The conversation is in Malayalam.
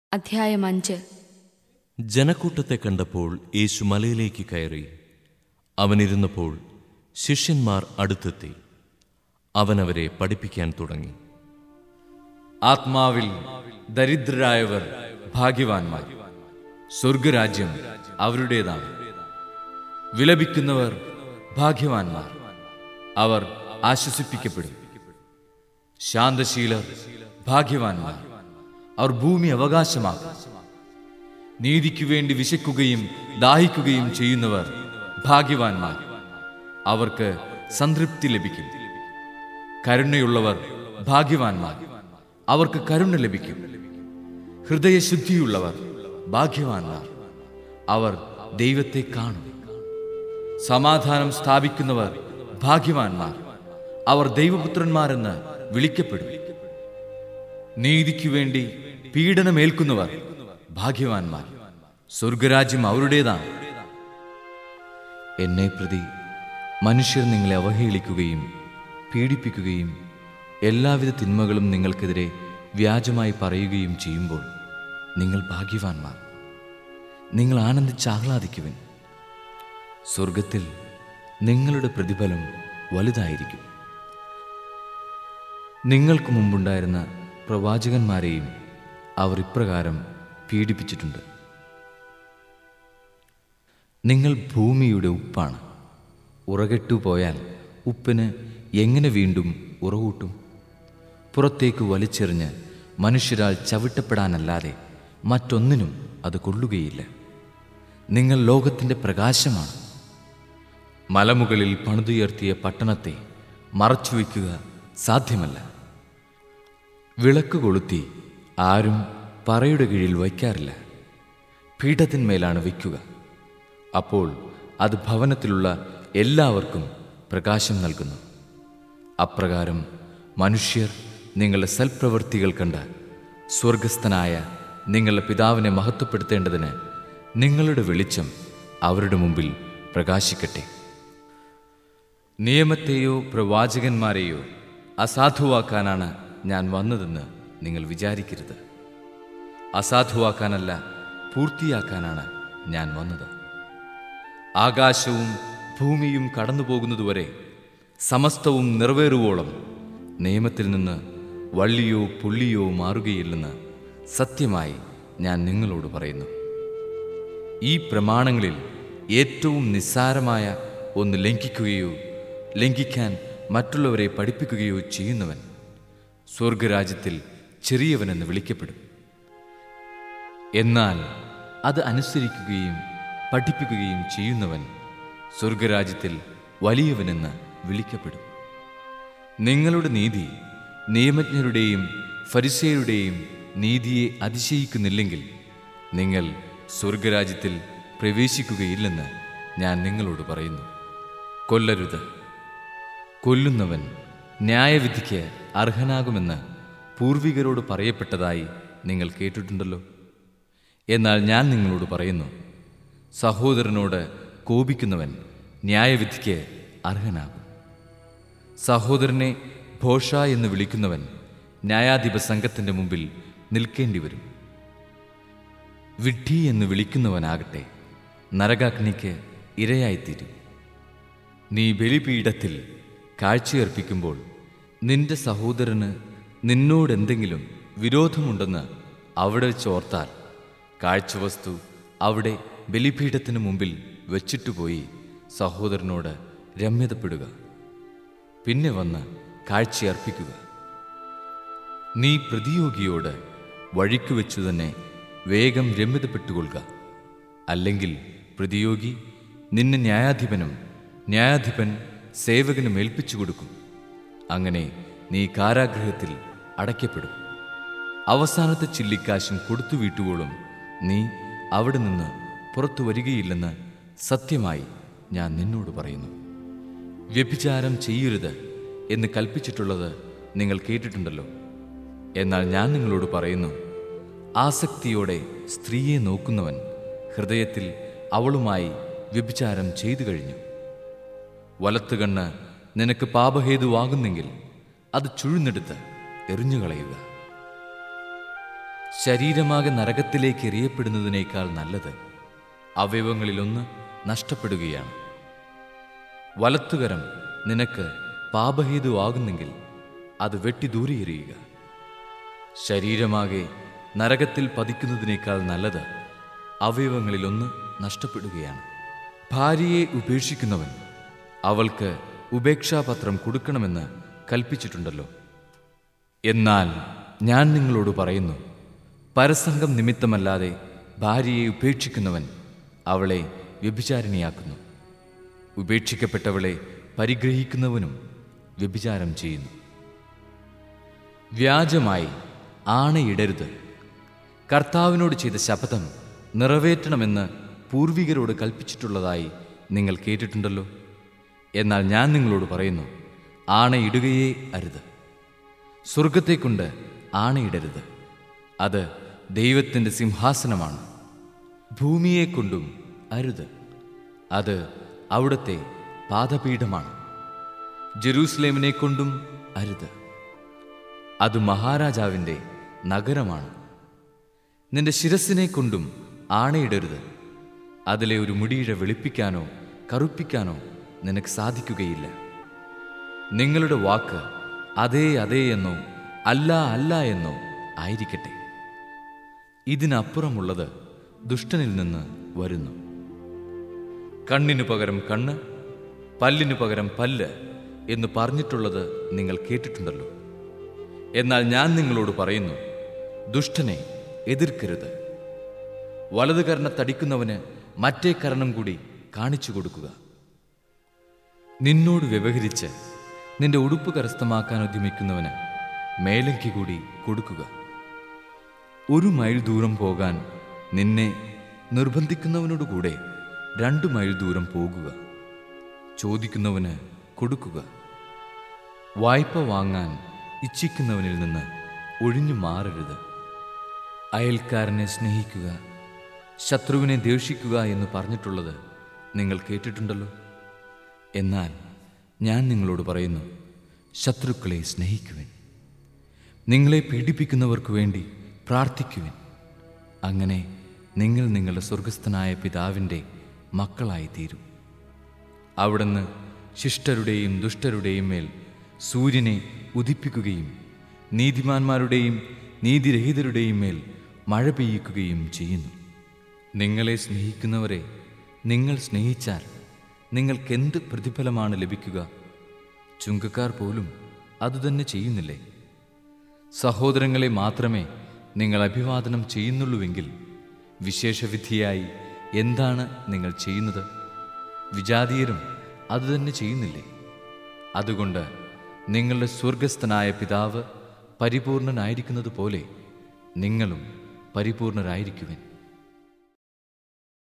അധ്യായം അഞ്ച് ജനക്കൂട്ടത്തെ കണ്ടപ്പോൾ യേശു മലയിലേക്ക് കയറി അവനിരുന്നപ്പോൾ ശിഷ്യന്മാർ അടുത്തെത്തി അവൻ അവരെ പഠിപ്പിക്കാൻ തുടങ്ങി ആത്മാവിൽ ദരിദ്രരായവർ ഭാഗ്യവാന്മാർ സ്വർഗരാജ്യം അവരുടേതാണ് വിലപിക്കുന്നവർ ഭാഗ്യവാന്മാർ അവർ ആശ്വസിപ്പിക്കപ്പെടും ശാന്തശീലർ ഭാഗ്യവാന്മാർ അവർ ഭൂമി അവകാശമാക്കും നീതിക്കു വേണ്ടി വിശക്കുകയും ദാഹിക്കുകയും ചെയ്യുന്നവർ ഭാഗ്യവാന്മാർ അവർക്ക് സംതൃപ്തി ലഭിക്കും കരുണയുള്ളവർ ഭാഗ്യവാന്മാർ അവർക്ക് കരുണ ലഭിക്കും ഹൃദയശുദ്ധിയുള്ളവർ ഭാഗ്യവാന്മാർ അവർ ദൈവത്തെ കാണും സമാധാനം സ്ഥാപിക്കുന്നവർ ഭാഗ്യവാന്മാർ അവർ ദൈവപുത്രന്മാരെന്ന് വിളിക്കപ്പെടും നീതിക്കു വേണ്ടി പീഡനമേൽക്കുന്നവർ ഭാഗ്യവാന്മാർ സ്വർഗരാജ്യം അവരുടേതാണ് എന്നെ പ്രതി മനുഷ്യർ നിങ്ങളെ അവഹേളിക്കുകയും പീഡിപ്പിക്കുകയും എല്ലാവിധ തിന്മകളും നിങ്ങൾക്കെതിരെ വ്യാജമായി പറയുകയും ചെയ്യുമ്പോൾ നിങ്ങൾ ഭാഗ്യവാന്മാർ നിങ്ങൾ ആനന്ദിച്ചാഹ്ലാദിക്കുവിൻ സ്വർഗത്തിൽ നിങ്ങളുടെ പ്രതിഫലം വലുതായിരിക്കും നിങ്ങൾക്ക് മുമ്പുണ്ടായിരുന്ന പ്രവാചകന്മാരെയും അവർ ഇപ്രകാരം പീഡിപ്പിച്ചിട്ടുണ്ട് നിങ്ങൾ ഭൂമിയുടെ ഉപ്പാണ് ഉറകെട്ടു പോയാൽ ഉപ്പിന് എങ്ങനെ വീണ്ടും ഉറകൂട്ടും പുറത്തേക്ക് വലിച്ചെറിഞ്ഞ് മനുഷ്യരാൽ ചവിട്ടപ്പെടാനല്ലാതെ മറ്റൊന്നിനും അത് കൊള്ളുകയില്ല നിങ്ങൾ ലോകത്തിൻ്റെ പ്രകാശമാണ് മലമുകളിൽ പണിതുയർത്തിയ പട്ടണത്തെ മറച്ചുവെക്കുക സാധ്യമല്ല വിളക്ക് കൊളുത്തി ആരും പറയുടെ കീഴിൽ വയ്ക്കാറില്ല പീഠത്തിന്മേലാണ് വയ്ക്കുക അപ്പോൾ അത് ഭവനത്തിലുള്ള എല്ലാവർക്കും പ്രകാശം നൽകുന്നു അപ്രകാരം മനുഷ്യർ നിങ്ങളുടെ സൽപ്രവൃത്തികൾ കണ്ട് സ്വർഗസ്ഥനായ നിങ്ങളുടെ പിതാവിനെ മഹത്വപ്പെടുത്തേണ്ടതിന് നിങ്ങളുടെ വെളിച്ചം അവരുടെ മുമ്പിൽ പ്രകാശിക്കട്ടെ നിയമത്തെയോ പ്രവാചകന്മാരെയോ അസാധുവാക്കാനാണ് ഞാൻ വന്നതെന്ന് നിങ്ങൾ വിചാരിക്കരുത് അസാധുവാക്കാനല്ല പൂർത്തിയാക്കാനാണ് ഞാൻ വന്നത് ആകാശവും ഭൂമിയും കടന്നു പോകുന്നതുവരെ സമസ്തവും നിറവേറുവോളം നിയമത്തിൽ നിന്ന് വള്ളിയോ പുള്ളിയോ മാറുകയില്ലെന്ന് സത്യമായി ഞാൻ നിങ്ങളോട് പറയുന്നു ഈ പ്രമാണങ്ങളിൽ ഏറ്റവും നിസ്സാരമായ ഒന്ന് ലംഘിക്കുകയോ ലംഘിക്കാൻ മറ്റുള്ളവരെ പഠിപ്പിക്കുകയോ ചെയ്യുന്നവൻ സ്വർഗരാജ്യത്തിൽ ചെറിയവനെന്ന് വിളിക്കപ്പെടും എന്നാൽ അത് അനുസരിക്കുകയും പഠിപ്പിക്കുകയും ചെയ്യുന്നവൻ സ്വർഗരാജ്യത്തിൽ വലിയവനെന്ന് വിളിക്കപ്പെടും നിങ്ങളുടെ നീതി നിയമജ്ഞരുടെയും ഫരിസേരുടെയും നീതിയെ അതിശയിക്കുന്നില്ലെങ്കിൽ നിങ്ങൾ സ്വർഗരാജ്യത്തിൽ പ്രവേശിക്കുകയില്ലെന്ന് ഞാൻ നിങ്ങളോട് പറയുന്നു കൊല്ലരുത് കൊല്ലുന്നവൻ ന്യായവിധിക്ക് അർഹനാകുമെന്ന് പൂർവികരോട് പറയപ്പെട്ടതായി നിങ്ങൾ കേട്ടിട്ടുണ്ടല്ലോ എന്നാൽ ഞാൻ നിങ്ങളോട് പറയുന്നു സഹോദരനോട് കോപിക്കുന്നവൻ ന്യായവിധിക്ക് അർഹനാകും സഹോദരനെ ഭോഷ എന്ന് വിളിക്കുന്നവൻ ന്യായാധിപ സംഘത്തിൻ്റെ മുമ്പിൽ നിൽക്കേണ്ടി വരും വിഡ്ഢി എന്ന് വിളിക്കുന്നവനാകട്ടെ നരകാഗ്നിക്ക് ഇരയായിത്തീരും നീ ബലിപീഠത്തിൽ കാഴ്ചയർപ്പിക്കുമ്പോൾ നിന്റെ സഹോദരന് നിന്നോടെന്തെങ്കിലും വിരോധമുണ്ടെന്ന് അവിടെ വെച്ചോർത്താൽ കാഴ്ചവസ്തു അവിടെ ബലിപീഠത്തിന് മുമ്പിൽ വെച്ചിട്ടുപോയി സഹോദരനോട് രമ്യതപ്പെടുക പിന്നെ വന്ന് കാഴ്ചയർപ്പിക്കുക നീ പ്രതിയോഗിയോട് വഴിക്കു വെച്ചു തന്നെ വേഗം രമ്യതപ്പെട്ടുകൊള്ളുക അല്ലെങ്കിൽ പ്രതിയോഗി നിന്നെ ന്യായാധിപനും ന്യായാധിപൻ സേവകനും ഏൽപ്പിച്ചു കൊടുക്കും അങ്ങനെ നീ കാരാഗ്രഹത്തിൽ അടയ്ക്കപ്പെടും അവസാനത്തെ ചില്ലിക്കാശും കൊടുത്തു വീട്ടുവോളും നീ അവിടെ നിന്ന് പുറത്തു വരികയില്ലെന്ന് സത്യമായി ഞാൻ നിന്നോട് പറയുന്നു വ്യഭിചാരം ചെയ്യരുത് എന്ന് കൽപ്പിച്ചിട്ടുള്ളത് നിങ്ങൾ കേട്ടിട്ടുണ്ടല്ലോ എന്നാൽ ഞാൻ നിങ്ങളോട് പറയുന്നു ആസക്തിയോടെ സ്ത്രീയെ നോക്കുന്നവൻ ഹൃദയത്തിൽ അവളുമായി വ്യഭിചാരം ചെയ്തു കഴിഞ്ഞു വലത്തുകണ്ണ് നിനക്ക് പാപഹേതുവാകുന്നെങ്കിൽ അത് ചുഴുന്നെടുത്ത് എറിഞ്ഞുകളയുക ശരീരമാകെ നരകത്തിലേക്ക് എറിയപ്പെടുന്നതിനേക്കാൾ നല്ലത് അവയവങ്ങളിലൊന്ന് നഷ്ടപ്പെടുകയാണ് വലത്തുകരം നിനക്ക് പാപഹേതുവാകുന്നെങ്കിൽ അത് വെട്ടി ദൂരെ എറിയുക ശരീരമാകെ നരകത്തിൽ പതിക്കുന്നതിനേക്കാൾ നല്ലത് അവയവങ്ങളിലൊന്ന് നഷ്ടപ്പെടുകയാണ് ഭാര്യയെ ഉപേക്ഷിക്കുന്നവൻ അവൾക്ക് ഉപേക്ഷാപത്രം കൊടുക്കണമെന്ന് കൽപ്പിച്ചിട്ടുണ്ടല്ലോ എന്നാൽ ഞാൻ നിങ്ങളോട് പറയുന്നു പരസംഗം നിമിത്തമല്ലാതെ ഭാര്യയെ ഉപേക്ഷിക്കുന്നവൻ അവളെ വ്യഭിചാരിണിയാക്കുന്നു ഉപേക്ഷിക്കപ്പെട്ടവളെ പരിഗ്രഹിക്കുന്നവനും വ്യഭിചാരം ചെയ്യുന്നു വ്യാജമായി ആണയിടരുത് കർത്താവിനോട് ചെയ്ത ശപഥം നിറവേറ്റണമെന്ന് പൂർവികരോട് കൽപ്പിച്ചിട്ടുള്ളതായി നിങ്ങൾ കേട്ടിട്ടുണ്ടല്ലോ എന്നാൽ ഞാൻ നിങ്ങളോട് പറയുന്നു ആണയിടുകയേ അരുത് സ്വർഗത്തെക്കൊണ്ട് ആണയിടരുത് അത് ദൈവത്തിൻ്റെ സിംഹാസനമാണ് ഭൂമിയെക്കൊണ്ടും അരുത് അത് അവിടുത്തെ പാദപീഠമാണ് ജെറൂസലേമിനെ കൊണ്ടും അരുത് അത് മഹാരാജാവിൻ്റെ നഗരമാണ് നിന്റെ ശിരസിനെ കൊണ്ടും ആണയിടരുത് അതിലെ ഒരു മുടിയിഴ വെളുപ്പിക്കാനോ കറുപ്പിക്കാനോ നിനക്ക് സാധിക്കുകയില്ല നിങ്ങളുടെ വാക്ക് അതേ അതേ എന്നോ അല്ല അല്ല എന്നോ ആയിരിക്കട്ടെ ഇതിനപ്പുറമുള്ളത് ദുഷ്ടനിൽ നിന്ന് വരുന്നു കണ്ണിനു പകരം കണ്ണ് പല്ലിനു പകരം പല്ല് എന്ന് പറഞ്ഞിട്ടുള്ളത് നിങ്ങൾ കേട്ടിട്ടുണ്ടല്ലോ എന്നാൽ ഞാൻ നിങ്ങളോട് പറയുന്നു ദുഷ്ടനെ എതിർക്കരുത് വലതു കർണത്തടിക്കുന്നവന് മറ്റേ കരണം കൂടി കാണിച്ചു കൊടുക്കുക നിന്നോട് വ്യവഹരിച്ച് നിന്റെ ഉടുപ്പ് കരസ്ഥമാക്കാൻ ഉദ്യമിക്കുന്നവന് മേലങ്കി കൂടി കൊടുക്കുക ഒരു മൈൽ ദൂരം പോകാൻ നിന്നെ നിർബന്ധിക്കുന്നവനോട് കൂടെ രണ്ടു മൈൽ ദൂരം പോകുക ചോദിക്കുന്നവന് കൊടുക്കുക വായ്പ വാങ്ങാൻ ഇച്ഛിക്കുന്നവനിൽ നിന്ന് ഒഴിഞ്ഞു മാറരുത് അയൽക്കാരനെ സ്നേഹിക്കുക ശത്രുവിനെ ദേഷിക്കുക എന്ന് പറഞ്ഞിട്ടുള്ളത് നിങ്ങൾ കേട്ടിട്ടുണ്ടല്ലോ എന്നാൽ ഞാൻ നിങ്ങളോട് പറയുന്നു ശത്രുക്കളെ സ്നേഹിക്കുവിൻ നിങ്ങളെ പീഡിപ്പിക്കുന്നവർക്ക് വേണ്ടി പ്രാർത്ഥിക്കുവിൻ അങ്ങനെ നിങ്ങൾ നിങ്ങളുടെ സ്വർഗസ്ഥനായ പിതാവിൻ്റെ മക്കളായി തീരും അവിടുന്ന് ശിഷ്ടരുടെയും ദുഷ്ടരുടെയും മേൽ സൂര്യനെ ഉദിപ്പിക്കുകയും നീതിമാന്മാരുടെയും നീതിരഹിതരുടെയും മേൽ മഴ പെയ്യിക്കുകയും ചെയ്യുന്നു നിങ്ങളെ സ്നേഹിക്കുന്നവരെ നിങ്ങൾ സ്നേഹിച്ചാൽ നിങ്ങൾക്കെന്ത് പ്രതിഫലമാണ് ലഭിക്കുക ചുങ്കക്കാർ പോലും അതുതന്നെ ചെയ്യുന്നില്ലേ സഹോദരങ്ങളെ മാത്രമേ നിങ്ങൾ അഭിവാദനം ചെയ്യുന്നുള്ളൂവെങ്കിൽ വിശേഷവിധിയായി എന്താണ് നിങ്ങൾ ചെയ്യുന്നത് വിജാതീയരും അതുതന്നെ ചെയ്യുന്നില്ലേ അതുകൊണ്ട് നിങ്ങളുടെ സ്വർഗസ്ഥനായ പിതാവ് പരിപൂർണനായിരിക്കുന്നത് പോലെ നിങ്ങളും പരിപൂർണരായിരിക്കുവിൻ